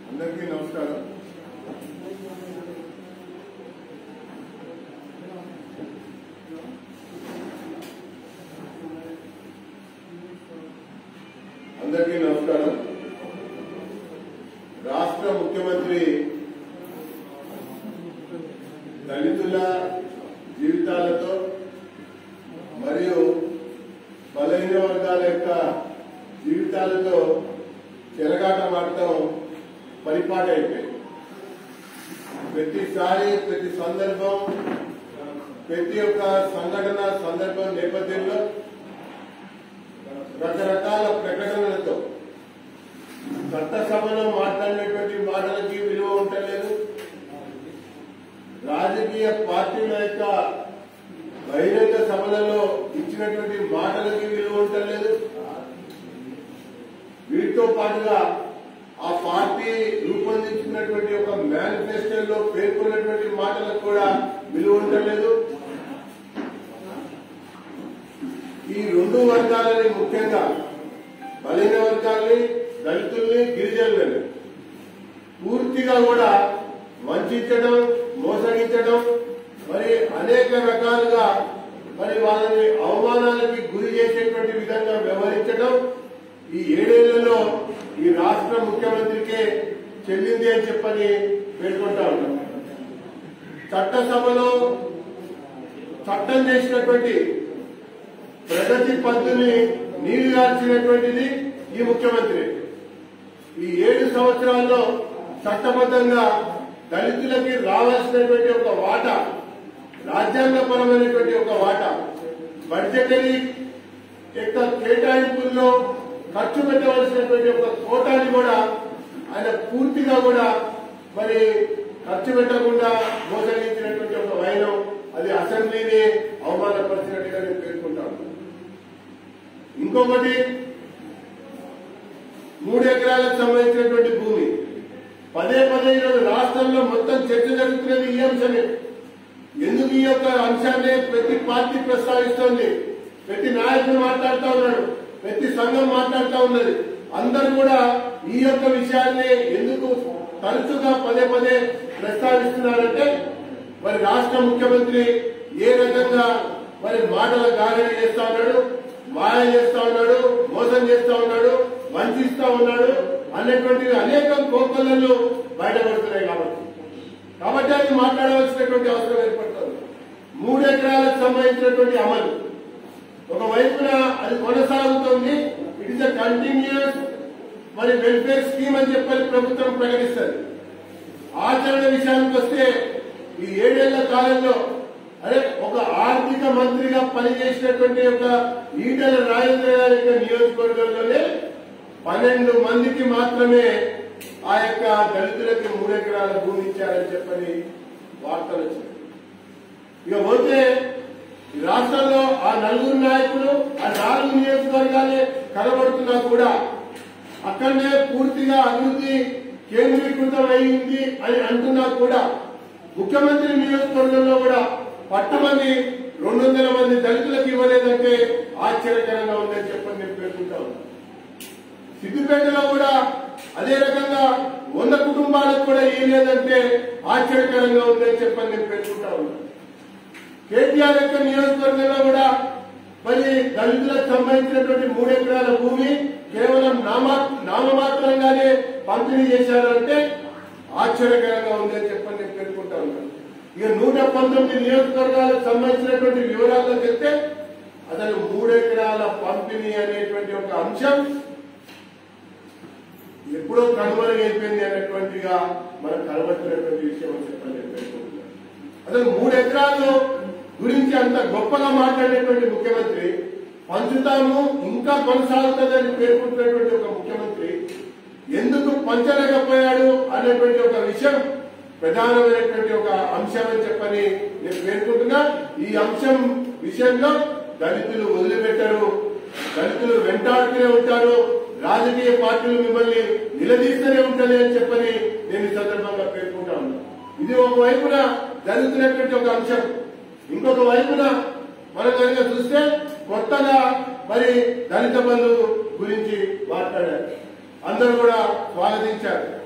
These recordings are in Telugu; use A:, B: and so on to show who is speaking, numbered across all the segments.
A: అందరికీ నమస్కారం అందరికీ నమస్కారం రాష్ట్ర ముఖ్యమంత్రి దళితుల జీవితాలతో మరియు బలహీన వర్గాల యొక్క జీవితాలతో చెలగాటమాడటం పరిపాటి అయిపోయింది ప్రతిసారి ప్రతి సందర్భం ప్రతి ఒక్క సంఘటన సందర్భం నేపథ్యంలో రకరకాల ప్రకటనలతో చట్టసభలో మాట్లాడినటువంటి మాటలకి విలువ ఉండలేదు రాజకీయ పార్టీల యొక్క బహిరంగ సభలలో ఇచ్చినటువంటి మాటలకి విలువ ఉండలేదు వీటితో పాటుగా ఆ పార్టీ రూపొందించినటువంటి ఒక మేనిఫెస్టోలో పేర్కొన్నటువంటి మాటలకు కూడా విలువ ఉండలేదు ఈ రెండు వర్గాలని ముఖ్యంగా బలహీన వర్గాల్ని దళితుల్ని గిరిజనులని పూర్తిగా కూడా వంచడం మోసగించడం మరి అనేక రకాలుగా మరి వాళ్ళని అవమానాలకి గురి చేసేటువంటి విధంగా వ్యవహరించడం ఈ ఏడేళ్లలో ఈ రాష్ట్ర ముఖ్యమంత్రికే చెల్లింది అని చెప్పని పేర్కొంటా ఉన్నాం చట్టసభలో చట్టం చేసినటువంటి ప్రగతి పంతుని నీరుగార్చినటువంటిది ఈ ముఖ్యమంత్రి ఈ ఏడు సంవత్సరాల్లో చట్టబద్ధంగా దళితులకి రావాల్సినటువంటి ఒక వాటా రాజ్యాంగపరమైనటువంటి ఒక వాటా బడ్జెటరీ యొక్క కేటాయింపుల్లో ఖర్చు పెట్టవలసినటువంటి ఒక కోటాన్ని కూడా ఆయన పూర్తిగా కూడా మరి ఖర్చు పెట్టకుండా మోసగించినటువంటి ఒక వైనం అది అసెంబ్లీని అవమానపరిచినట్టుగా నేను పేర్కొంటాను ఇంకొకటి మూడు ఎకరాలకు సంబంధించినటువంటి భూమి పదే పదే ఈరోజు రాష్ట్రంలో మొత్తం చర్చ జరుగుతున్నది ఈ అంశమే ఎందుకు ఈ యొక్క అంశాన్ని ప్రతి పార్టీ ప్రస్తావిస్తోంది ప్రతి నాయకుడు మాట్లాడుతూ ఉన్నాడు ప్రతి సంఘం మాట్లాడుతూ ఉన్నది అందరూ కూడా ఈ యొక్క విషయాన్ని ఎందుకు తరచుగా పదే పదే ప్రస్తావిస్తున్నారంటే మరి రాష్ట్ర ముఖ్యమంత్రి ఏ రకంగా మరి మాటల గాలిని చేస్తా ఉన్నాడు మాయ చేస్తా ఉన్నాడు మోసం చేస్తా ఉన్నాడు వంచిస్తా ఉన్నాడు అనేటువంటి అనేక కోకొల్లలు బయటపడుతున్నాయి కాబట్టి కాబట్టి అది మాట్లాడవలసినటువంటి అవసరం ఏర్పడుతుంది మూడు ఎకరాలకు సంబంధించినటువంటి అమలు ఒక వైపున అది కొనసాగుతోంది ఇట్ ఇస్ అ కంటిన్యూస్ మరి వెల్ఫేర్ స్కీమ్ అని చెప్పని ప్రభుత్వం ప్రకటిస్తుంది ఆచరణ విషయానికి వస్తే ఈ ఏడేళ్ల కాలంలో అరే ఒక ఆర్థిక మంత్రిగా పనిచేసినటువంటి ఒక ఈటల రాజేంద్ర గారి యొక్క నియోజకవర్గంలోనే పన్నెండు మందికి మాత్రమే ఆ యొక్క దళితులకి మూడెకరాల భూమి ఇచ్చారని చెప్పని వార్తలు వచ్చినాయి ఇక పోతే ఈ రాష్ట్రంలో ఆ నలుగురు నాయకులు ఆ నాలుగు నియోజకవర్గాలే కనబడుతున్నా కూడా అక్కడనే పూర్తిగా అభివృద్ధి కేంద్రీకృతం అయింది అని అంటున్నా కూడా ముఖ్యమంత్రి నియోజకవర్గంలో కూడా పట్టమంది రెండు వందల మంది దళితులకు ఇవ్వలేదంటే ఆశ్చర్యకరంగా ఉందని చెప్పని నేను పేర్కొంటా ఉన్నా సిద్దిపేటలో కూడా అదే రకంగా వంద కుటుంబాలకు కూడా ఏం లేదంటే ఆశ్చర్యకరంగా ఉందని చెప్పని నేను పేర్కొంటా ఉన్నా కేటీఆర్ యొక్క నియోజకవర్గంలో కూడా మరి దళితులకు సంబంధించినటువంటి మూడు ఎకరాల భూమి కేవలం నామా నామమాత్రంగానే పంపిణీ చేశారు అంటే ఆశ్చర్యకరంగా ఉందని చెప్పని నేను పేర్కొంటా ఉన్నాను ఇక నూట పంతొమ్మిది నియోజకవర్గాలకు సంబంధించినటువంటి వివరాల్లోకి వెళ్తే అసలు మూడు ఎకరాల పంపిణీ అనేటువంటి ఒక అంశం ఎప్పుడో కనుమరుగైపోయింది అనేటువంటిగా మనకు కనబడుతున్నటువంటి విషయం అని చెప్పని నేను పేర్కొంటున్నాను అసలు మూడు ఎకరాలు గురించి అంత గొప్పగా మాట్లాడేటువంటి ముఖ్యమంత్రి పంచుతాము ఇంకా కొనసాగుతుందని పేర్కొంటున్నటువంటి ఒక ముఖ్యమంత్రి ఎందుకు పంచలేకపోయాడు అనేటువంటి ఒక విషయం ప్రధానమైనటువంటి ఒక అంశం అని చెప్పని నేను పేర్కొంటున్నా ఈ అంశం విషయంలో దళితులు వదిలిపెట్టరు దళితులు వెంటాడుతూనే ఉంటారు రాజకీయ పార్టీలు మిమ్మల్ని నిలదీస్తూనే ఉంటాయి అని చెప్పని నేను ఈ సందర్భంగా పేర్కొంటా ఉన్నా ఇది ఒక వైపున జరుగుతున్నటువంటి ఒక అంశం ఇంకొక వైపున మనం కనుక చూస్తే కొత్తగా మరి దళిత బంధు గురించి మాట్లాడారు అందరూ కూడా స్వాగతించారు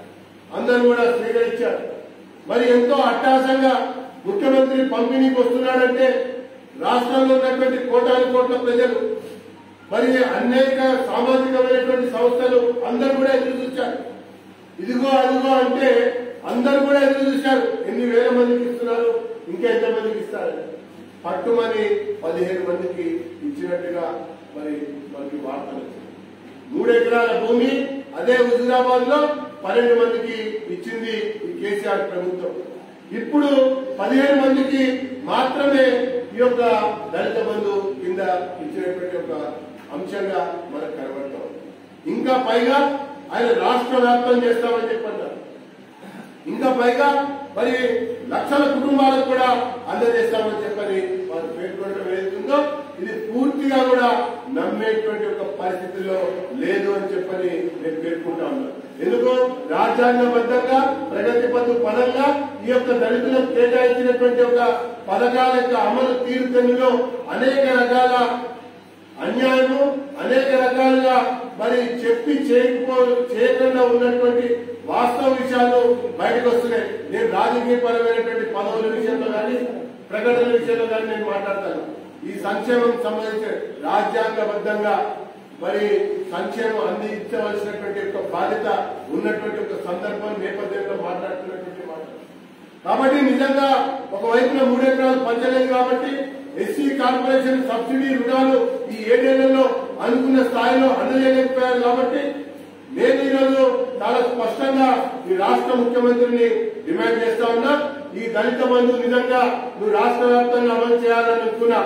A: అందరూ కూడా స్వీకరించారు మరి ఎంతో అట్టాసంగా ముఖ్యమంత్రి పంపిణీకి వస్తున్నాడంటే రాష్ట్రంలో ఉన్నటువంటి కోటాను కోట్ల ప్రజలు మరి అనేక సామాజికమైనటువంటి సంస్థలు అందరూ కూడా ఎదురు చూశారు ఇదిగో అదిగో అంటే అందరూ కూడా ఎదురు చూశారు ఎన్ని వేల మందికి ఇస్తున్నారు ఇంకా ఎంత మందికి ఇస్తారు పట్టుమని పదిహేను మందికి ఇచ్చినట్టుగా మరి మనకి వార్తలు వచ్చాయి. మూడు ఎకరాల భూమి అదే హుజురాబాద్ లో పన్నెండు మందికి ఇచ్చింది ఈ కేసీఆర్ ప్రభుత్వం ఇప్పుడు పదిహేను మందికి మాత్రమే ఈ యొక్క దళిత బంధు కింద ఇచ్చినటువంటి ఒక అంశంగా మనకు కనబడతాం ఇంకా పైగా ఆయన రాష్ట్ర వ్యాప్తం చేస్తామని చెప్పన్నారు ఇంకా పైగా మరి లక్షల కుటుంబాలకు కూడా అందజేస్తామని చెప్పని వారు పేర్కొనడం ఏదైతుందో ఇది పూర్తిగా కూడా నమ్మేటువంటి ఒక పరిస్థితిలో లేదు అని చెప్పని నేను పేర్కొంటా ఉన్నాను ఎందుకు రాజ్యాంగబద్ధంగా ప్రగతి పథు పదంగా ఈ యొక్క దళితులకు కేటాయించినటువంటి ఒక పథకాల యొక్క అమలు తీరుతెన్నులో అనేక రకాల అన్యాయము అనేక రకాలుగా మరి చెప్పి చేయకపో చేయకుండా ఉన్నటువంటి వాస్తవ విషయాలు బయటకు వస్తున్నాయి నేను రాజకీయ పరమైనటువంటి పదవుల విషయంలో కానీ ప్రకటన విషయంలో కానీ నేను మాట్లాడతాను ఈ సంక్షేమం సంబంధించి రాజ్యాంగబద్ధంగా మరి సంక్షేమం అందించవలసినటువంటి ఒక బాధ్యత ఉన్నటువంటి ఒక సందర్భం నేపథ్యంలో మాట్లాడుతున్నటువంటి మాట కాబట్టి నిజంగా ఒకవైపున మూడు ఎకరాలు పంచలేదు కాబట్టి ఎస్సీ కార్పొరేషన్ సబ్సిడీ రుణాలు ఈ ఏడేళ్లలో అనుకున్న స్థాయిలో అందజేయలేకపోయారు కాబట్టి నేను ఈరోజు చాలా స్పష్టంగా ఈ రాష్ట్ర ముఖ్యమంత్రిని డిమాండ్ చేస్తా ఉన్నా ఈ దళిత బంధు నిజంగా నువ్వు రాష్ట్ర వ్యాప్తంగా అమలు చేయాలని అనుకున్నా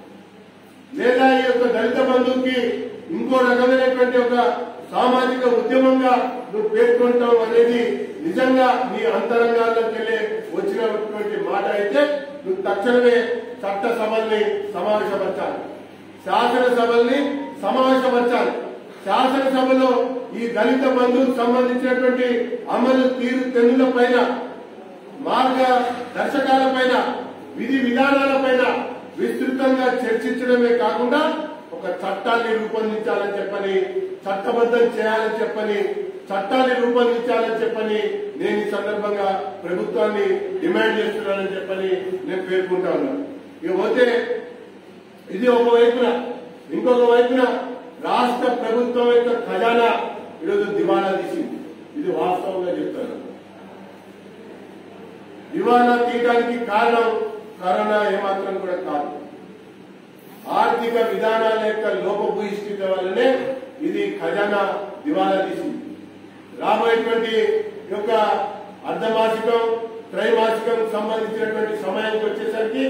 A: లేదా ఈ యొక్క దళిత బంధువుకి ఇంకో రకమైనటువంటి ఒక సామాజిక ఉద్యమంగా నువ్వు పేర్కొంటావు అనేది నిజంగా నీ అంతరంగాల్లోకి వెళ్ళి వచ్చినటువంటి మాట అయితే నువ్వు తక్షణమే చట్ట సభల్ని సమావేశపరచాలి శాసనసభల్ని సమావేశపరచాలి శాసనసభలో ఈ దళిత బంధువుకు సంబంధించినటువంటి అమలు తీరు తెన్నుల పైన మార్గ దర్శకాల పైన విధి విధానాల పైన విస్తృతంగా చర్చించడమే కాకుండా ఒక చట్టాన్ని రూపొందించాలని చెప్పని చట్టబద్ధం చేయాలని చెప్పని చట్టాన్ని రూపొందించాలని చెప్పని నేను ఈ సందర్భంగా ప్రభుత్వాన్ని డిమాండ్ చేస్తున్నానని చెప్పని నేను పేర్కొంటా ఉన్నాను ఇక పోతే ఇది ఒక వైపున ఇంకొక వైపున రాష్ట్ర ప్రభుత్వం యొక్క ఖజానా ఈరోజు దివాలా తీసింది ఇది వాస్తవంగా చెప్తాను దివాలా తీయడానికి కారణం కరోనా ఏమాత్రం కూడా కాదు ఆర్థిక విధానాల యొక్క లోపభూయిష్టిత వల్లనే ఇది ఖజానా దివాలా తీసింది రాబోయేటువంటి యొక్క అర్ధమాసికం త్రైమాసికం సంబంధించినటువంటి సమయానికి వచ్చేసరికి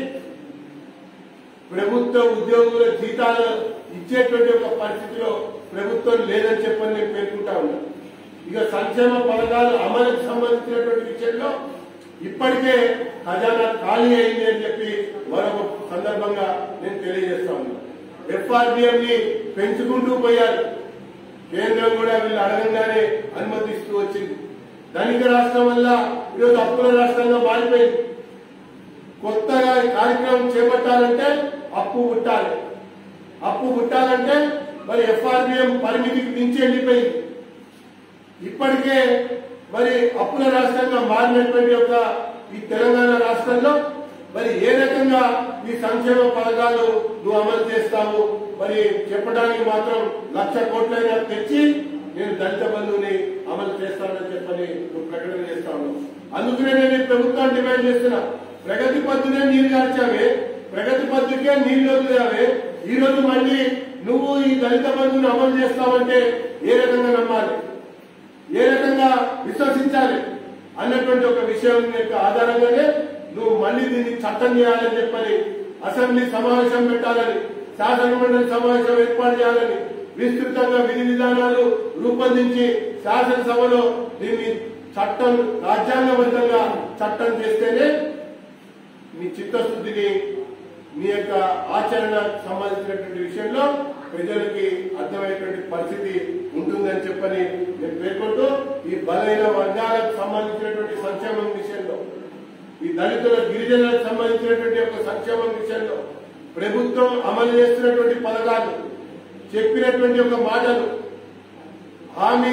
A: ప్రభుత్వ ఉద్యోగుల జీతాలు ఇచ్చేటువంటి ఒక పరిస్థితిలో ప్రభుత్వం లేదని చెప్పని నేను పేర్కొంటా ఉన్నా ఇక సంక్షేమ పథకాలు అమలుకు సంబంధించినటువంటి విషయంలో ఇప్పటికే ఖజానా ఖాళీ అయింది అని చెప్పి మరొక సందర్భంగా నేను తెలియజేస్తా ఉన్నా ఎఫ్ఆర్డిఎం ని పెంచుకుంటూ పోయారు కేంద్రం కూడా వీళ్ళు అడగంగానే అనుమతిస్తూ వచ్చింది ధనిక రాష్ట్రం వల్ల ఈరోజు అప్పుల రాష్ట్రంగా మారిపోయింది కొత్తగా ఈ కార్యక్రమం చేపట్టాలంటే అప్పు పుట్టాలి అప్పు పుట్టాలంటే మరి ఎఫ్ఆర్బిఎం పరిమితికి మించి వెళ్ళిపోయింది ఇప్పటికే మరి అప్పుల రాష్ట్రంగా మారినటువంటి యొక్క ఈ తెలంగాణ రాష్ట్రంలో మరి ఏ రకంగా ఈ సంక్షేమ పథకాలు నువ్వు అమలు చేస్తావు మరి చెప్పడానికి మాత్రం లక్ష కోట్లైనా తెచ్చి నేను దళిత బంధువుని అమలు చేస్తానని చెప్పని నువ్వు ప్రకటన చేస్తాను అందుకనే నేను ఈ ప్రభుత్వాన్ని డిమాండ్ చేస్తున్నా ప్రగతి పద్ధతినే నీరు గార్చావే ప్రగతి పద్ధతికే నీళ్లు వదిలేవే ఈ రోజు మళ్ళీ నువ్వు ఈ దళిత బంధువుని అమలు చేస్తావంటే ఏ రకంగా నమ్మాలి ఏ రకంగా విశ్వసించాలి అన్నటువంటి ఒక విషయం యొక్క ఆధారంగానే నువ్వు మళ్ళీ దీన్ని చట్టం చేయాలని చెప్పని అసెంబ్లీ సమావేశం పెట్టాలని శాసనమండలి సమావేశం ఏర్పాటు చేయాలని విస్తృతంగా విధి విధానాలు రూపొందించి శాసనసభలో దీన్ని చట్టం రాజ్యాంగబద్ధంగా చట్టం చేస్తేనే మీ చిత్తశుద్ధిని మీ యొక్క ఆచరణ సంబంధించినటువంటి విషయంలో ప్రజలకి అర్థమయ్యేటువంటి పరిస్థితి ఉంటుందని చెప్పని నేను పేర్కొంటూ ఈ బలైన వర్గాలకు సంబంధించినటువంటి సంక్షేమం విషయంలో ఈ దళితుల గిరిజనులకు సంబంధించినటువంటి యొక్క సంక్షేమం విషయంలో ప్రభుత్వం అమలు చేస్తున్నటువంటి పథకాలు చెప్పినటువంటి ఒక మాటలు హామీలు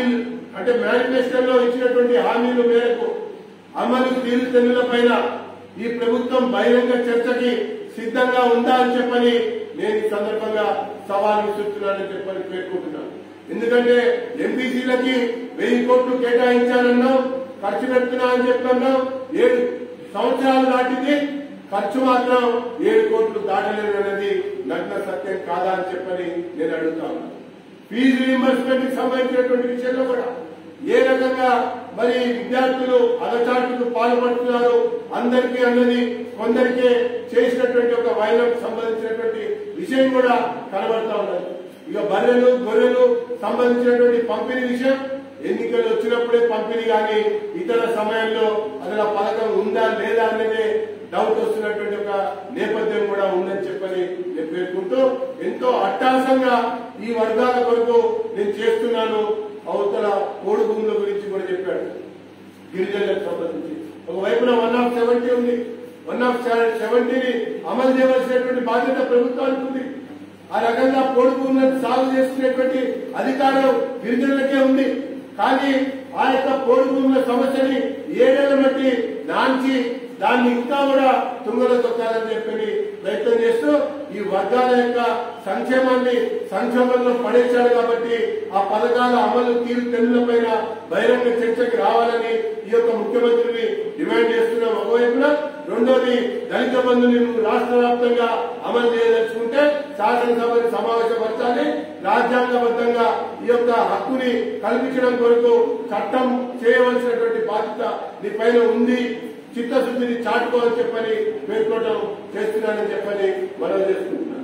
A: అంటే మేనిఫెస్టోలో ఇచ్చినటువంటి హామీల మేరకు అమలు తీరుతెన్నుల పైన ఈ ప్రభుత్వం బహిరంగ చర్చకి సిద్ధంగా ఉందా అని చెప్పని నేను ఈ సందర్భంగా సవాల్ విసురుతున్నానని చెప్పని పేర్కొంటున్నాను ఎందుకంటే ఎంపీసీలకి వెయ్యి కోట్లు కేటాయించాలన్నాం ఖర్చు పెడుతున్నా అని చెప్పన్నాం ఏడు సంవత్సరాలు దాటింది ఖర్చు మాత్రం ఏడు కోట్లు దాటలేదు అనేది నగ్న సత్యం కాదా అని చెప్పని నేను అడుగుతా ఉన్నాను ఫీజు రీంబర్స్మెంట్ కి సంబంధించినటువంటి విషయంలో కూడా ఏ రకంగా మరి విద్యార్థులు అగచాటుకు పాల్పడుతున్నారు అందరికీ అన్నది కొందరికే చేసినటువంటి ఒక వైరం సంబంధించినటువంటి విషయం కూడా కనబడతా ఉన్నది ఇక బర్రెలు గొర్రెలు సంబంధించినటువంటి పంపిణీ విషయం ఎన్నికలు వచ్చినప్పుడే పంపిణీ కానీ ఇతర సమయంలో అసలు ఆ పథకం ఉందా లేదా అనేది డౌట్ వస్తున్నటువంటి ఒక నేపథ్యం కూడా ఉందని చెప్పని నేను పేర్కొంటూ ఎంతో అట్టాసంగా ఈ వర్గాల కొరకు నేను చేస్తున్నాను అవతల కోడి భూముల గురించి కూడా చెప్పాడు గిరిజనులకు సంబంధించి ఒకవైపున వన్ ఆఫ్ సెవెంటీ ఉంది వన్ ఆఫ్ సెవెంటీని అమలు చేయవలసినటువంటి బాధ్యత ప్రభుత్వానికి ఉంది ఆ రకంగా కోడి భూములను సాగు చేసుకునేటువంటి అధికారం గిరిజనులకే ఉంది కానీ ఆ యొక్క కోడి భూముల సమస్యని ఏడేళ్ల బట్టి నాంచి దాన్ని ఇంకా కూడా తుంగలో తొక్కాలని చెప్పి ప్రయత్నం చేస్తూ ఈ వర్గాల యొక్క సంక్షేమాన్ని సంక్షోభంలో పడేశాడు కాబట్టి ఆ పథకాల అమలు తీరు తెన్నులపైన బహిరంగ చర్చకి రావాలని ఈ యొక్క ముఖ్యమంత్రిని డిమాండ్ చేస్తున్నాం ఒకవైపున రెండోది దళిత బంధుని నువ్వు రాష్ట్ర వ్యాప్తంగా అమలు చేయదలుచుకుంటే శాసనసభని సమావేశపరచాలి రాజ్యాంగబద్ధంగా ఈ యొక్క హక్కుని కల్పించడం కొరకు చట్టం చేయవలసినటువంటి బాధ్యత నీ పైన ఉంది చిత్తశుద్ధిని చాటుకోవాలని చెప్పని పేర్కొనడం చేస్తున్నానని చెప్పని మనం చేసుకుంటున్నాను